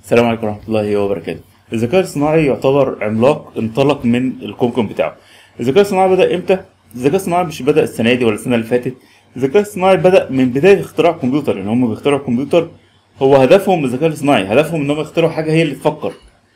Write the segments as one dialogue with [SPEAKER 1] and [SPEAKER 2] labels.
[SPEAKER 1] السلام عليكم ورحمة الله وبركاته. الذكاء الصناعي يعتبر عملاق انطلق من الكوكب بتاعه. الذكاء الصناعي بدأ امتى؟ الذكاء الصناعي مش بدأ السنة دي ولا السنة اللي فاتت. الذكاء الصناعي بدأ من بداية اختراع الكمبيوتر، يعني هم بيخترعوا الكمبيوتر هو هدفهم الذكاء الصناعي، هدفهم ان هم يخترعوا حاجة هي اللي تفكر.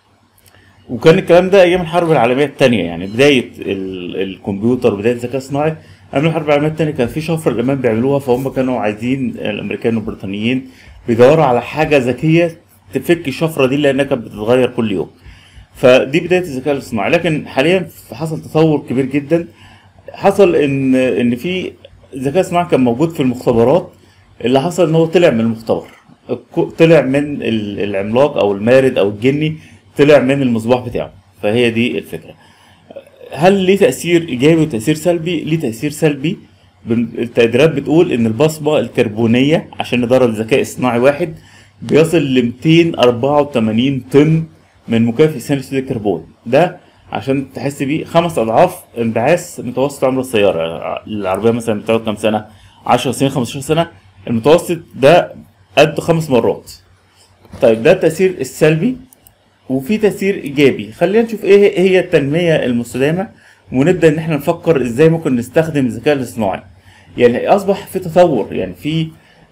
[SPEAKER 1] وكان الكلام ده ايام الحرب العالميه الثانيه يعني بدايه ال- الكمبيوتر وبدايه الذكاء الصناعي قبل الحرب العالميه الثانيه كان في شفره الامان بيعملوها فهم كانوا عايزين الامريكان والبريطانيين بيدوروا على حاجه ذكيه تفك الشفره دي لانها كانت بتتغير كل يوم فدي بدايه الذكاء الاصطناعي لكن حاليا حصل تطور كبير جدا حصل ان ان في الذكاء الصناعي كان موجود في المختبرات اللي حصل ان هو طلع من المختبر الكو- طلع من ال- العملاق او المارد او الجني طلع من المصباح بتاعه فهي دي الفكره هل ليه تاثير ايجابي وتاثير سلبي ليه تاثير سلبي بن- التقديرات بتقول ان البصمه الكربونيه عشان ندرب الذكاء الصناعي واحد بيصل ل 284 طن من مكافئ ثاني اكسيد الكربون ده عشان تحس بيه خمس اضعاف انبعاث متوسط عمر السياره العربيه مثلا بتقعد كام سنه 10 سنين 15 سنه المتوسط ده قد خمس مرات طيب ده التاثير السلبي وفي تاثير ايجابي خلينا نشوف ايه هي التنميه المستدامه ونبدا ان احنا نفكر ازاي ممكن نستخدم الذكاء الاصطناعي يعني اصبح في تطور يعني في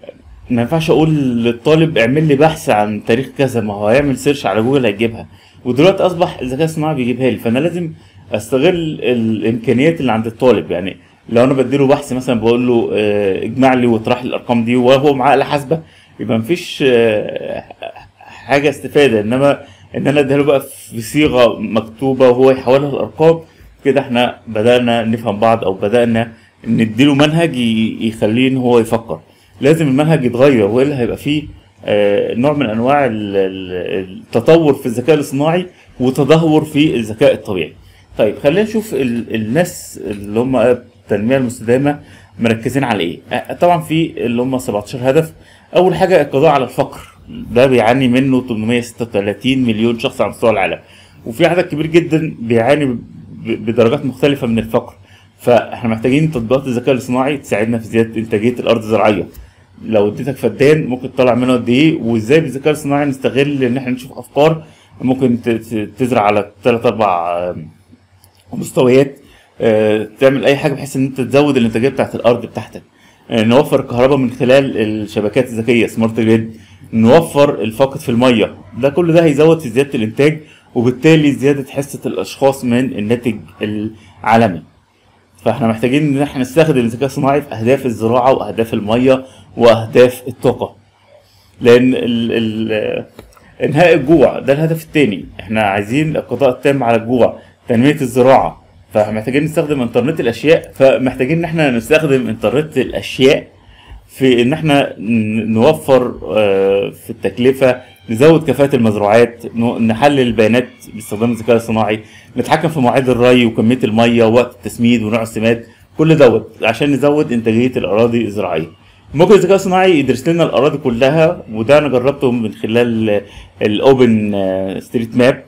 [SPEAKER 1] ما ينفعش اقول للطالب اعمل لي بحث عن تاريخ كذا ما هو هيعمل سيرش على جوجل هيجيبها ودلوقتي اصبح الذكاء الصناعي بيجيبها لي فانا لازم استغل الامكانيات اللي عند الطالب يعني لو انا بديله بحث مثلا بقول له آه، اجمع لي واطرح لي الارقام دي وهو معاه آلة حاسبه يبقى مفيش آه، حاجه استفاده انما ان انا اديها له بقى في صيغه مكتوبه وهو يحولها لارقام كده احنا بدانا نفهم بعض او بدانا نديله منهج ي- يخليه ان هو يفكر لازم المنهج يتغير والا هيبقى فيه آه، نوع من انواع ال- ال- التطور في الذكاء الاصطناعي وتدهور في الذكاء الطبيعي طيب خلينا نشوف ال- الناس اللي هم التنميه المستدامه مركزين على ايه آه، طبعا في اللي هم 17 هدف اول حاجه القضاء على الفقر ده بيعاني منه 836 مليون شخص على مستوى العالم وفي عدد كبير جدا بيعاني ب- بدرجات مختلفه من الفقر فاحنا محتاجين تطبيقات الذكاء الاصطناعي تساعدنا في زياده انتاجيه الارض الزراعيه لو اديتك فدان ممكن تطلع منه قد ايه وازاي بالذكاء الاصطناعي نستغل ان احنا نشوف افكار ممكن ت- ت- تزرع على ثلاث اربع آم، مستويات آه، تعمل اي حاجه بحيث ان انت تزود الانتاجيه بتاعت الارض بتاعتك آه، نوفر الكهرباء من خلال الشبكات الذكيه سمارت جريد نوفر الفاقد في الميه ده كل ده هيزود في زياده الانتاج وبالتالي زياده حصه الاشخاص من الناتج العالمي فاحنا محتاجين ان احنا نستخدم الذكاء الصناعي في اهداف الزراعه واهداف الميه واهداف الطاقه لان ال ال انهاء الجوع ده الهدف الثاني احنا عايزين القضاء التام على الجوع تنميه الزراعه فمحتاجين نستخدم انترنت الاشياء فمحتاجين ان احنا نستخدم انترنت الاشياء في ان احنا ن- نوفر آه، في التكلفه نزود كفاءه المزروعات ن- نحلل البيانات باستخدام الذكاء الصناعي نتحكم في مواعيد الري وكميه الميه ووقت التسميد ونوع السماد كل دوت عشان نزود انتاجيه الاراضي الزراعيه ممكن الذكاء الصناعي يدرس لنا الاراضي كلها وده انا جربته من خلال الاوبن ستريت ماب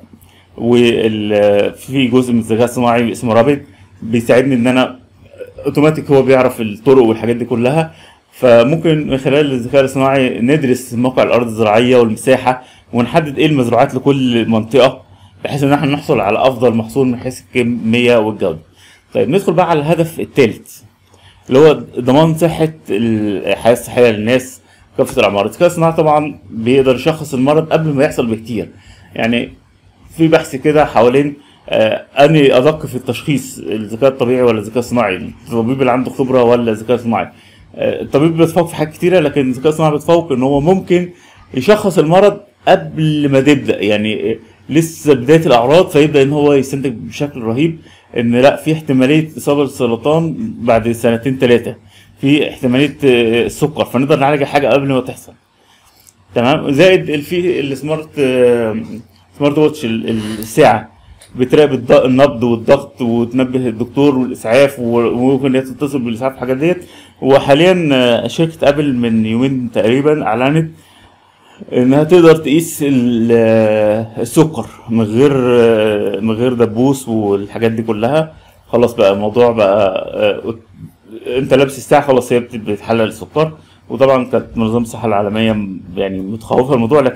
[SPEAKER 1] وفي جزء من الذكاء الصناعي اسمه رابط بيساعدني ان انا اوتوماتيك هو بيعرف الطرق والحاجات دي كلها فممكن من خلال الذكاء الصناعي ندرس موقع الارض الزراعيه والمساحه ونحدد ايه المزروعات لكل منطقه بحيث ان احنا نحصل على افضل محصول من حيث الكميه والجوده. طيب ندخل بقى على الهدف الثالث اللي هو ضمان صحه الحياه الصحيه للناس كافه الاعمار. الذكاء الصناعي طبعا بيقدر يشخص المرض قبل ما يحصل بكتير. يعني في بحث كده حوالين آه اني ادق في التشخيص الذكاء الطبيعي ولا الذكاء الصناعي الطبيب اللي عنده خبره ولا الذكاء الصناعي آه الطبيب بيتفوق في حاجات كتيره لكن الذكاء الصناعي بيتفوق ان هو ممكن يشخص المرض قبل ما تبدا يعني آه، لسه بدايه الاعراض فيبدا ان هو يستنتج بشكل رهيب ان لا في احتماليه اصابه بالسرطان بعد سنتين ثلاثه في احتماليه آه، السكر فنقدر نعالج الحاجه قبل ما تحصل تمام زائد ال- في السمارت آه، سمارت واتش ال- ال- الساعه بتراقب الض- النبض والضغط وتنبه الدكتور والاسعاف و- وممكن هي تتصل بالاسعاف الحاجات ديت وحاليا آه، شركه ابل من يومين تقريبا اعلنت انها تقدر تقيس ال- آه، السكر من غير آه، من غير دبوس والحاجات دي كلها خلاص بقى الموضوع بقى آه، انت لابس الساعه خلاص هي بت- بتحلل السكر وطبعا كانت منظمه الصحه العالميه م- يعني متخوفه من الموضوع لكن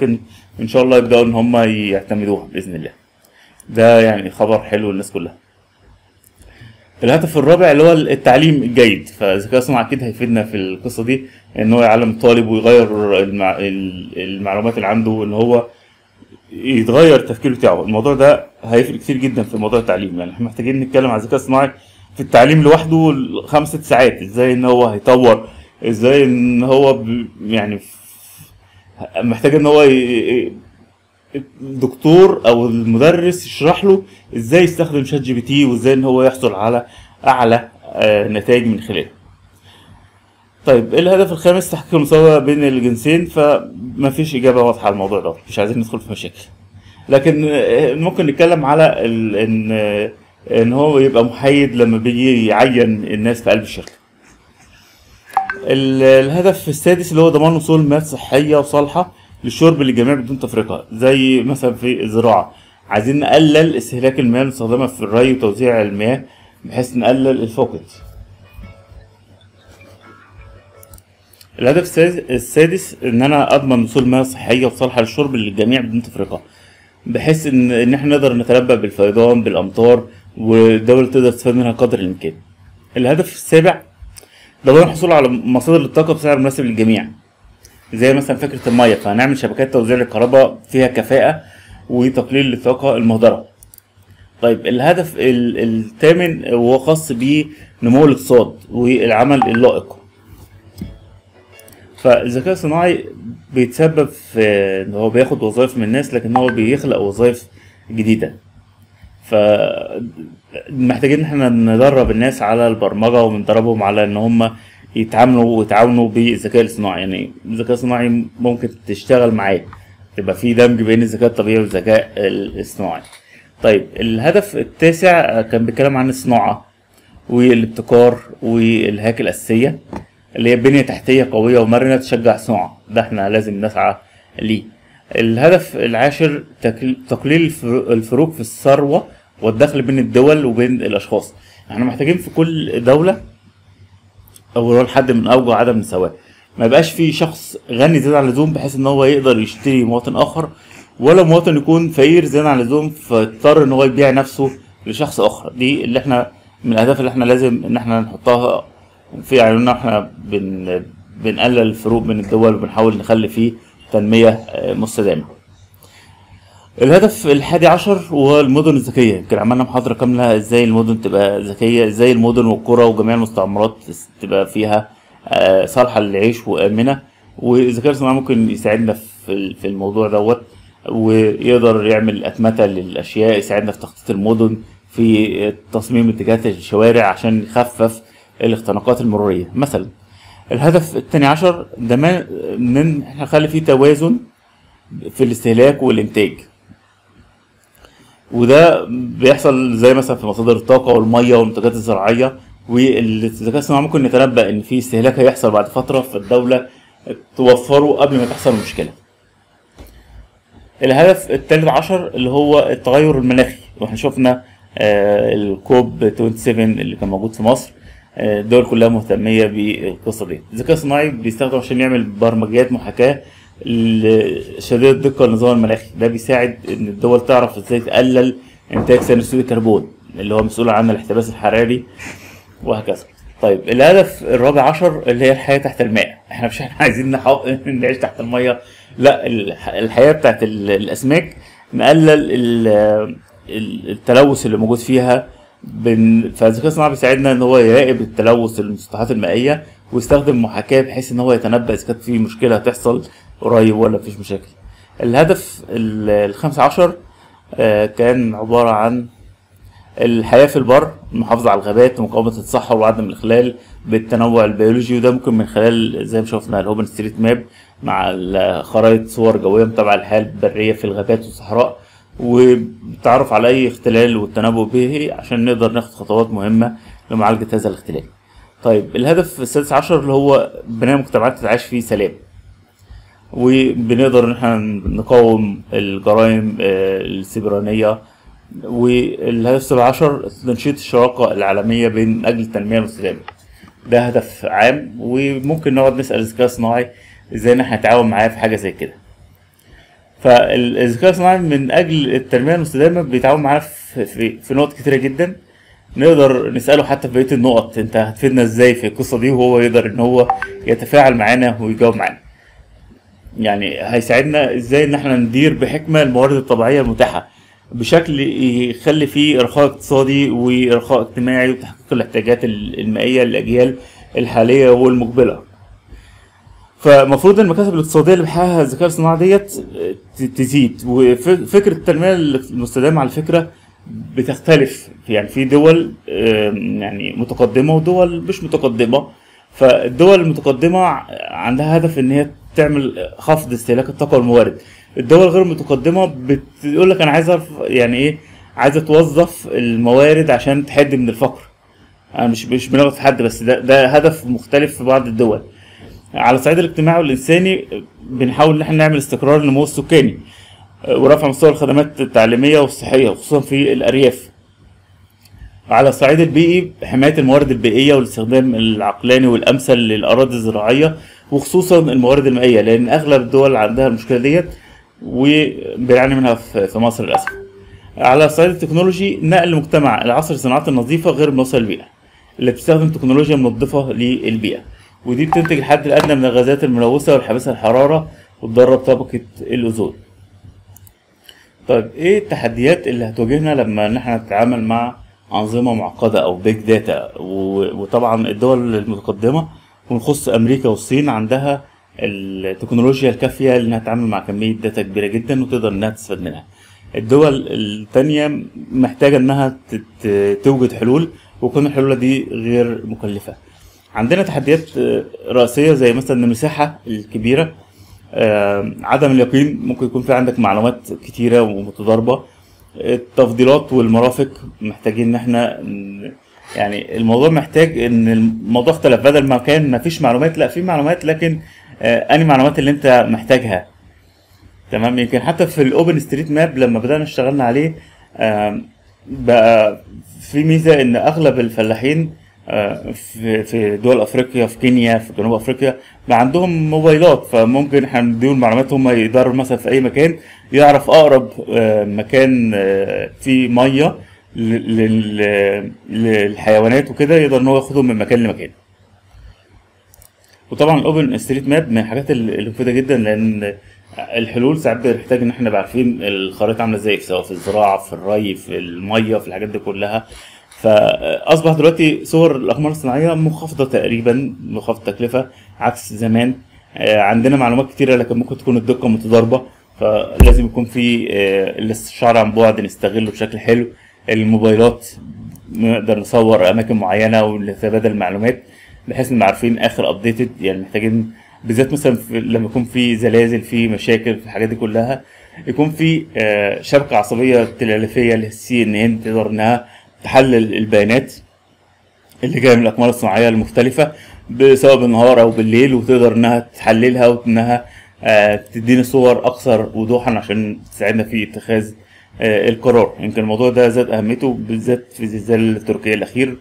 [SPEAKER 1] ان شاء الله يبداوا ان هم يعتمدوها باذن الله ده يعني خبر حلو للناس كلها الهدف الرابع اللي هو التعليم الجيد فالذكاء الصناعي اكيد هيفيدنا في القصه دي ان هو يعلم الطالب ويغير المع... ال- المعلومات اللي عنده ان هو يتغير التفكير بتاعه الموضوع ده هيفرق كتير جدا في موضوع التعليم يعني احنا محتاجين نتكلم عن الذكاء الصناعي في التعليم لوحده خمس ست ساعات ازاي ان هو هيطور ازاي ان هو ب... يعني محتاج ان هو ي... الدكتور او المدرس يشرح له ازاي يستخدم شات جي بي تي وازاي ان هو يحصل على اعلى آه، نتائج من خلاله طيب الهدف الخامس تحقيق المساواة بين الجنسين فما فيش إجابة واضحة على الموضوع ده مش عايزين ندخل في مشاكل لكن آه، ممكن نتكلم على ال- إن آه، إن هو يبقى محايد لما بيجي يعين الناس في قلب الشركة ال- الهدف السادس اللي هو ضمان وصول مياه صحية وصالحة للشرب للجميع بدون تفرقة زي مثلا في الزراعة عايزين نقلل استهلاك المياه المستخدمة في الري وتوزيع المياه بحيث نقلل الفقد الهدف السادس- السادس ان انا اضمن وصول مياه صحيه وصالحه للشرب للجميع بدون تفرقه بحيث ان ان احنا نقدر نتنبأ بالفيضان بالامطار والدوله تقدر تستفاد منها قدر الامكان الهدف السابع ضمان الحصول على مصادر للطاقه بسعر مناسب للجميع زي مثلا فكره الميه فهنعمل شبكات توزيع للكهرباء فيها كفاءه وتقليل للطاقه المهدره طيب الهدف ال- الثامن وهو خاص بنمو الاقتصاد والعمل اللائق فالذكاء الصناعي بيتسبب في ان هو بياخد وظائف من الناس لكن هو بيخلق وظائف جديده ف محتاجين ان احنا ندرب الناس على البرمجه وندربهم على ان هم يتعاملوا ويتعاونوا بالذكاء الاصطناعي يعني الذكاء الصناعي ممكن تشتغل معاه تبقى في دمج بين الذكاء الطبيعي والذكاء الاصطناعي طيب الهدف التاسع كان بيتكلم عن الصناعه والابتكار والهياكل الاساسيه اللي هي بنية تحتية قوية ومرنة تشجع الصناعة ده احنا لازم نسعى ليه الهدف العاشر تقل- تقليل الفرو- الفروق في الثروة والدخل بين الدول وبين الأشخاص احنا محتاجين في كل دولة أو هو الحد من أوجه عدم المساواة ما يبقاش في شخص غني زيادة عن اللزوم بحيث إن هو يقدر يشتري مواطن آخر ولا مواطن يكون فقير زيادة عن اللزوم فيضطر إن هو يبيع نفسه لشخص آخر دي اللي احنا من الأهداف اللي احنا لازم إن احنا نحطها في عيوننا احنا بن بنقلل الفروق بين الدول وبنحاول نخلي فيه تنمية آه، مستدامة. الهدف الحادي عشر هو المدن الذكية يمكن عملنا محاضرة كاملة ازاي المدن تبقى ذكية ازاي المدن والقرى وجميع المستعمرات تبقى فيها آه، صالحة للعيش وآمنة والذكاء الصناعي ممكن يساعدنا في في الموضوع دوت ويقدر يعمل أتمتة للأشياء يساعدنا في تخطيط المدن في تصميم اتجاهات الشوارع عشان يخفف الاختناقات المرورية مثلا الهدف الثاني عشر ده ما- ان احنا نخلي فيه توازن في الاستهلاك والانتاج وده بيحصل زي مثلا في مصادر الطاقة والمية والمنتجات الزراعية والذكاء الصناعي ممكن نتنبأ ان في استهلاك هيحصل بعد فترة فالدولة توفره قبل ما تحصل المشكلة الهدف الثالث عشر اللي هو التغير المناخي واحنا شفنا آه، الكوب 27 اللي كان موجود في مصر آه، الدول كلها مهتمية بالقصة دي الذكاء الصناعي بيستخدم عشان يعمل برمجيات محاكاة ل- شديدة الدقة للنظام المناخي ده بيساعد ان الدول تعرف ازاي تقلل انتاج ثاني اكسيد الكربون اللي هو مسؤول عن الاحتباس الحراري وهكذا طيب الهدف الرابع عشر اللي هي الحياة تحت الماء احنا مش احنا عايزين نحو... نعيش تحت المية لا الح- الحياة بتاعت ال- الأسماك نقلل ال- ال- التلوث اللي موجود فيها بن... فالذكاء الصناعي بيساعدنا ان هو يراقب التلوث المسطحات المائية ويستخدم محاكاة بحيث ان هو يتنبأ اذا كانت في مشكلة هتحصل قريب ولا مفيش مشاكل الهدف ال- الخامس عشر آه، كان عبارة عن الحياة في البر المحافظة على الغابات ومقاومة التصحر وعدم الإخلال بالتنوع البيولوجي وده ممكن من خلال زي ما شفنا الأوبن ستريت ماب مع خرائط صور جوية متابعة الحياة البرية في الغابات والصحراء والتعرف على أي اختلال والتنبؤ به عشان نقدر ناخد خطوات مهمة لمعالجة هذا الاختلال. طيب الهدف السادس عشر اللي هو بناء مجتمعات تتعايش في سلام. وبنقدر ان احنا نقاوم الجرائم آه، السيبرانية والهدف السابع عشر تنشيط الشراكة العالمية بين أجل التنمية والسلام ده هدف عام وممكن نقعد نسأل الذكاء الصناعي ازاي ان احنا نتعاون معاه في حاجة زي كده فالذكاء الصناعي من اجل التنميه المستدامه بيتعاون معانا في, في, في نقط كتيره جدا نقدر نساله حتى في بقيه النقط انت هتفيدنا ازاي في القصه دي وهو يقدر ان هو يتفاعل معانا ويجاوب معانا يعني هيساعدنا ازاي ان احنا ندير بحكمه الموارد الطبيعيه المتاحه بشكل يخلي فيه رخاء اقتصادي ورخاء اجتماعي وتحقيق الاحتياجات المائيه للاجيال الحاليه والمقبله فالمفروض ان المكاسب الاقتصاديه اللي بيحققها الذكاء الصناعي ديت ت- تزيد وفكره التنميه المستدامه على فكره بتختلف يعني في دول آم، يعني متقدمه ودول مش متقدمه فالدول المتقدمه عندها هدف ان هي تعمل خفض استهلاك الطاقه والموارد الدول غير المتقدمه بتقول لك انا عايز اعرف يعني ايه عايزه توظف الموارد عشان تحد من الفقر انا مش مش بنغلط في حد بس ده ده هدف مختلف في بعض الدول على الصعيد الاجتماعي والانساني بنحاول ان احنا نعمل استقرار للنمو السكاني ورفع مستوى الخدمات التعليميه والصحيه وخصوصا في الارياف على الصعيد البيئي حمايه الموارد البيئيه والاستخدام العقلاني والامثل للاراضي الزراعيه وخصوصا الموارد المائيه لان اغلب الدول عندها المشكله ديت وبنعاني منها في في مصر للاسف على الصعيد التكنولوجي نقل مجتمع العصر الصناعات النظيفه غير منوصله للبيئه اللي بتستخدم تكنولوجيا منظفه للبيئه ودي بتنتج الحد الادنى من الغازات الملوثه والحابسه الحراره وتضرب طبقه الاوزون طيب ايه التحديات اللي هتواجهنا لما ان احنا نتعامل مع انظمه معقده او بيج داتا وطبعا الدول المتقدمه ونخص امريكا والصين عندها التكنولوجيا الكافيه انها تتعامل مع كميه داتا كبيره جدا وتقدر انها تستفاد منها الدول التانية محتاجة انها تت- توجد حلول وتكون الحلول دي غير مكلفة عندنا تحديات آه، رئيسية زي مثلا المساحة الكبيرة آه، عدم اليقين ممكن يكون في عندك معلومات كتيرة ومتضاربة التفضيلات والمرافق محتاجين ان احنا ن- يعني الموضوع محتاج ان الموضوع اختلف بدل ما كان ما فيش معلومات لا في معلومات لكن آه، انهي معلومات اللي انت محتاجها تمام يمكن حتى في الاوبن ستريت ماب لما بدانا اشتغلنا عليه آم، بقى في ميزه ان اغلب الفلاحين آه، في في دول افريقيا في كينيا في جنوب افريقيا بقى عندهم موبايلات فممكن احنا نديهم معلومات هم يقدروا مثلا في اي مكان يعرف اقرب آه، مكان آه، فيه ميه ل- لل- للحيوانات وكده يقدر ان هو ياخدهم من مكان لمكان وطبعا الاوبن ستريت ماب من الحاجات ال- المفيده جدا لان الحلول ساعات بنحتاج ان احنا نبقى عارفين الخريطه عامله ازاي سواء في الزراعه في الري في الميه في الحاجات دي كلها فاصبح دلوقتي صور الاقمار الصناعيه منخفضه تقريبا منخفضه تكلفه عكس زمان آه، عندنا معلومات كتيره لكن ممكن تكون الدقه متضاربه فلازم يكون في آه، الاستشعار عن بعد نستغله بشكل حلو الموبايلات نقدر نصور اماكن معينه ونتبادل معلومات بحيث نبقى عارفين اخر ابديتد يعني محتاجين بالذات مثلا في لما يكون في زلازل في مشاكل في الحاجات دي كلها يكون في آه، شبكه عصبيه تلالفيه للسي ان ان تقدر انها تحلل البيانات اللي جايه من الاقمار الصناعيه المختلفه ب- سواء بالنهار او بالليل وتقدر انها تحللها وانها آه، تدينا صور اكثر وضوحا عشان تساعدنا في اتخاذ آه، القرار يمكن الموضوع ده زاد اهميته بالذات في زلزال تركيا الاخير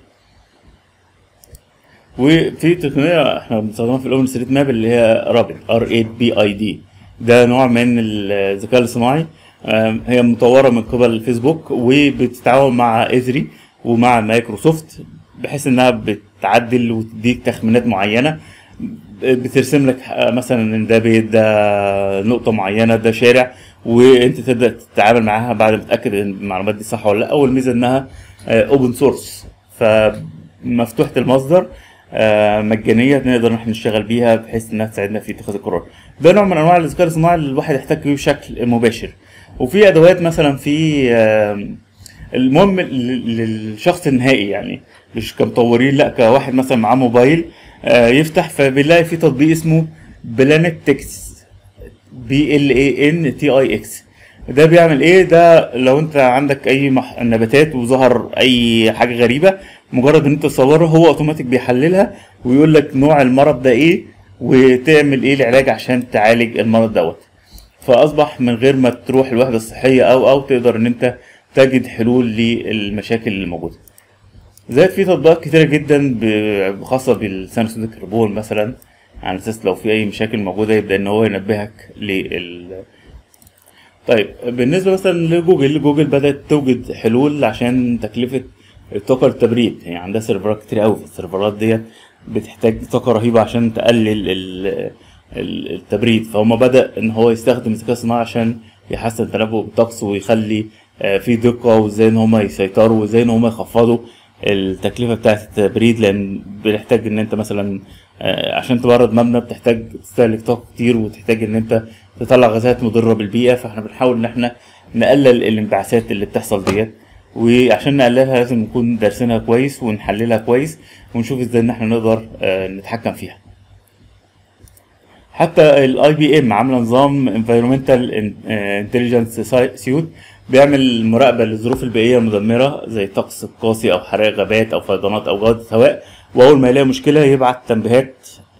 [SPEAKER 1] وفي تقنيه احنا بنستخدمها في الاوبن ستريت ماب اللي هي رابد ار 8 بي اي دي ده نوع من الذكاء الاصطناعي آم، هي مطوره من قبل الفيسبوك وبتتعاون مع ازري ومع مايكروسوفت بحيث انها بتعدل وتديك تخمينات معينه بترسم لك آه، مثلا ان ده بيت ده نقطه معينه ده شارع وانت تبدا تتعامل معاها بعد ما تتاكد ان المعلومات دي صح ولا لا اول ميزه انها اوبن سورس فمفتوحه المصدر آه، مجانيه نقدر ان احنا نشتغل بيها بحيث انها تساعدنا في اتخاذ القرار ده نوع من انواع الذكاء الصناعي اللي الواحد يحتك بيه بشكل مباشر وفي ادوات مثلا في آم، المهم لل- للشخص النهائي يعني مش كمطورين لا كواحد مثلا معاه موبايل آه، يفتح فبيلاقي في تطبيق اسمه بلانت تكست بي ال اي ان تي اي اكس ده بيعمل ايه ده لو انت عندك اي مح... نباتات وظهر اي حاجه غريبه مجرد ان انت تصورها هو اوتوماتيك بيحللها ويقول لك نوع المرض ده ايه وتعمل ايه العلاج عشان تعالج المرض دوت فاصبح من غير ما تروح الوحده الصحيه او او تقدر ان انت تجد حلول للمشاكل اللي موجوده زائد في تطبيقات كتيرة جدا ب- خاصة بالثاني الكربون مثلا على اساس لو في اي مشاكل موجودة يبدأ ان هو ينبهك لل طيب بالنسبة مثلا لجوجل جوجل بدأت توجد حلول عشان تكلفة الطاقة التبريد هي يعني عندها سيرفرات كتير أوي السيرفرات ديت بتحتاج طاقة رهيبة عشان تقلل ال- ال- التبريد فهم بدأ إن هو يستخدم الذكاء الصناعي عشان يحسن تنبؤ الطقس ويخلي آه، في دقة وازاي إن هما يسيطروا وازاي إن هما يخفضوا التكلفة بتاعة التبريد لأن بنحتاج إن أنت مثلا آه، عشان تبرد مبنى بتحتاج تستهلك طاقة كتير وتحتاج إن أنت تطلع غازات مضرة بالبيئة فاحنا بنحاول إن احنا نقلل الانبعاثات اللي بتحصل ديت وعشان نقللها لازم نكون دارسينها كويس ونحللها كويس ونشوف ازاي ان احنا نقدر آه، نتحكم فيها حتى الاي بي ام عامله نظام انفيرومنتال انتليجنس سيوت بيعمل مراقبه للظروف البيئيه المدمره زي الطقس القاسي او حرائق غابات او فيضانات او جوده هواء واول ما يلاقي مشكله يبعت تنبيهات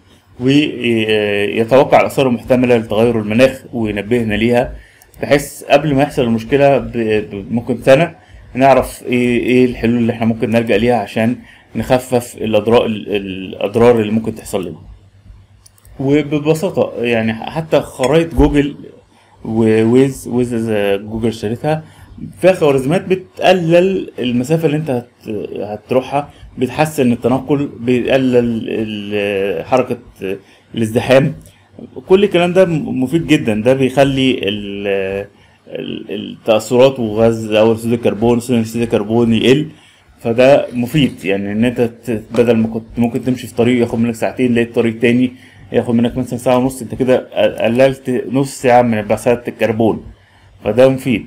[SPEAKER 1] ويتوقع الاثار المحتمله لتغير المناخ وينبهنا ليها بحيث قبل ما يحصل المشكله ب- ب- ممكن سنه نعرف ايه ايه الحلول اللي احنا ممكن نلجا ليها عشان نخفف الاضرار الاضرار اللي ممكن تحصل لنا وببساطة يعني حتى خرائط جوجل وويز ويز جوجل اشتريتها فيها خوارزميات بتقلل المسافة اللي انت هت- هتروحها بتحسن التنقل بيقلل ال- حركة الازدحام كل الكلام ده مفيد جدا ده بيخلي ال- ال- التأثرات وغاز أول أكسيد الكربون ثاني أكسيد الكربون يقل فده مفيد يعني ان انت ت- بدل ما كنت ممكن تمشي في طريق ياخد منك ساعتين لقيت طريق تاني ياخد منك مثلا ساعة ونص انت كده قللت نص ساعة من انبعاثات الكربون فده مفيد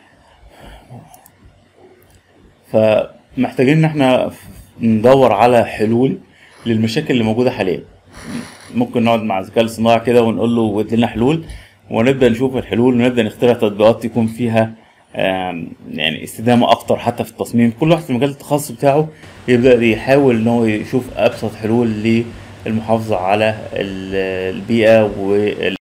[SPEAKER 1] فمحتاجين ان احنا ندور على حلول للمشاكل اللي موجودة حاليا ممكن نقعد مع الذكاء الاصطناعي كده ونقول له ود لنا حلول ونبدا نشوف الحلول ونبدا نخترع تطبيقات يكون فيها آم، يعني استدامه اكتر حتى في التصميم كل واحد في مجال التخصص بتاعه يبدا يحاول ان هو يشوف ابسط حلول للمحافظه على ال- البيئه وال